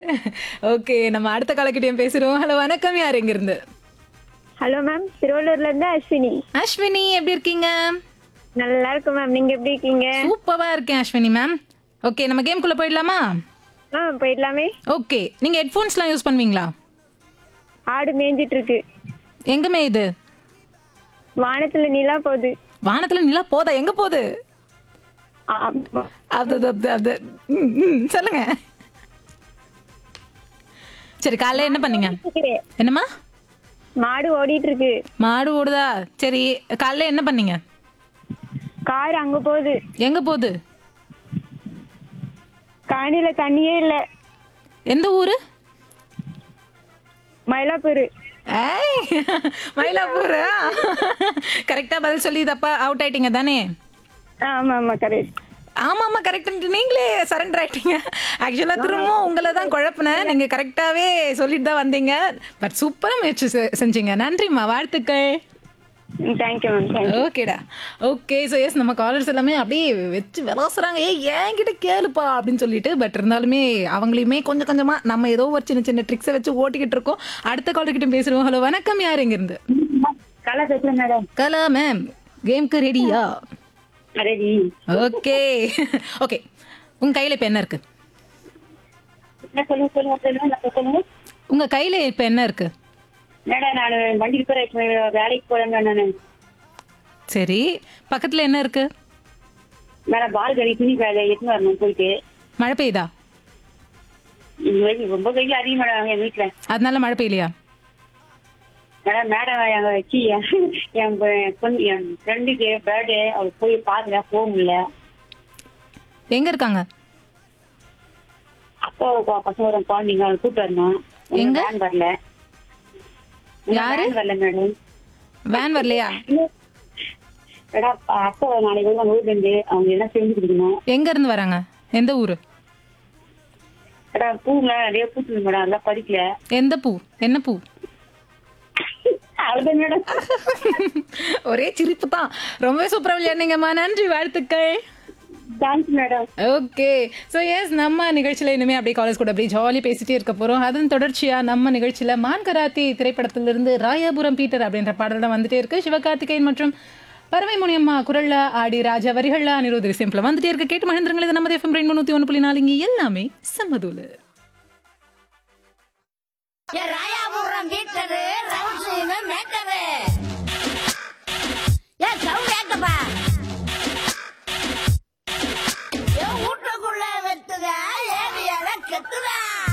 Okay நம்ம அடுத்த காலக்கிட்டையும் பேசுறோம் ஹலோ வணக்கம் யார் எங்க இருந்து ஹலோ மேம் திருவள்ளூர்ல இருந்து அஸ்வினி அஸ்வினி எப்படி இருக்கீங்க நல்லா இருக்கும் மேம் நீங்க எப்படி இருக்கீங்க சூப்பரா இருக்கேன் அஸ்வினி மேம் ஓகே நம்ம கேம்குள்ள போயிடலாமா ஆ போயிடலாமே ஓகே நீங்க ஹெட்ஃபோன்ஸ்லாம் யூஸ் பண்ணுவீங்களா ஆடு மேய்ஞ்சிட்டு இருக்கு எங்கமே இது வானத்துல நிலா போகுது வானத்துல நிலா போதா எங்க போகுது ஆமா. அது அது, அது அது ம், ம், சொல்லுங்க சரி காலைல என்ன பண்ணீங்க என்னம்மா மாடு ஓடிட்டு இருக்கு மாடு ஓடுதா சரி காலைல என்ன பண்ணீங்க கார் அங்க போகுது எங்க போகுது காணில தண்ணியே இல்ல எந்த ஊரு மயிலாப்பூர் ஏய் மயிலாப்பூர் கரெக்டா பதில் சொல்லி தப்பா அவுட் ஆயிட்டீங்க தானே ஆமா ஆமா கரெக்ட் ஆமா ஆமா கரெக்ட் நீங்களே சரண்டர் ஆயிட்டீங்க ஆக்சுவலா திரும்பவும் உங்களை தான் குழப்பினேன் நீங்க கரெக்டாவே சொல்லிட்டு தான் வந்தீங்க பட் சூப்பரா முயற்சி செ- செஞ்சீங்க நன்றிம்மா வாழ்த்துக்கள் தேங்க்யூ மேம் தேங்க்யூ ஓகேடா ஓகே ஸோ எஸ் நம்ம காலர்ஸ் எல்லாமே அப்படியே வச்சு விளாசுறாங்க ஏய் என்கிட்ட கேளுப்பா அப்படின்னு சொல்லிட்டு பட் இருந்தாலுமே அவங்களையுமே கொஞ்சம் கொஞ்சமா நம்ம ஏதோ ஒரு சின்ன சின்ன ட்ரிக்ஸை வச்சு ஓட்டிக்கிட்டு இருக்கோம் அடுத்த காலர் கிட்ட பேசுறோம் ஹலோ வணக்கம் யார் எங்க இருந்து கலா பேசுறேன் மேடம் கலா மேம் கேம்க்கு ரெடியா ரெடி ஓகே ஓகே உங்க கையில இப்ப என்ன இருக்கு என்ன சொல்லுங்க சொல்லுங்க சொல்லுங்க சொல்லுங்க உங்க கையில இப்ப என்ன இருக்கு மேடம் நான் வண்டி ரிப்பேர் வேலைக்கு போறேன் நான் சரி பக்கத்துல என்ன இருக்கு மேடம் பால் கடி துணி வேலை எடுத்துன்னு வரணும் போயிட்டு மழை பெய்யுதா ரொம்ப வெயில் அதிகம் மேடம் என் வீட்டுல அதனால மழை பெய்யலையா மேடம் மேடம் எங்க வச்சு என் என் பொ- பொண்ணு என் ஃப்ரெண்டுக்கு பர்த்டே அவளுக்கு போய் பாக்குறேன் போக முடியல எங்க இருக்காங்க அப்பா ப- பசங்க வரும் குழந்தைங்க அவளை கூப்பிட்டு வரணும் உங்க எங்க? van வரல உங்க யாரு? van வரல மேடம் வேன் வரலையா மேடம் அப்பா நாளைக்கு வந்து அவங்க ஊர்ல இருந்து அவங்க எல்லாம் செஞ்சு கொடுக்கணும் எங்க இருந்து வராங்க எந்த ஊரு மேடம் பூங்க நிறைய பூத்துது மேடம் அதெல்லாம் பறிக்கல எந்த பூ என்ன பூ அவ்வளவுதான் மேடம் ஒரே சிரிப்பு தான் ரொம்பவே சூப்பரா விளையாடுனீங்கம்மா நன்றி வாழ்த்துக்கள் thanks madam okay so yes நம்ம நிகழ்ச்சியில் இனிமே அப்படியே காலேஜ் கூட அப்படியே ஜாலி பேசிட்டே இருக்க போகிறோம் அதன் தொடர்ச்சியாக நம்ம நிகழ்ச்சியில் மான் கராத்தி திரைப்படத்திலிருந்து ராயாபுரம் பீட்டர் அப்படின்ற பாடல் தான் வந்துட்டே இருக்கு சிவகார்த்திகேயன் மற்றும் பறவை முனியம்மா குரல்ல ஆடி ராஜா வரிகள்ல அனிருத் சிம்பிள் வந்துட்டே இருக்கு கேட்டு மகிழ்ந்துருங்கள் இது நம்ம எஃப்எம் ரெண்டு நூற்றி ஒன்று புள்ளி நாலு இங்கே எல்லாமே சம்மதூலு ஏ ராயாபுரம் வீட்டரு ரவுண்ட் மேட்டரு ஏ சவுண்ட் ஏத்தப்பா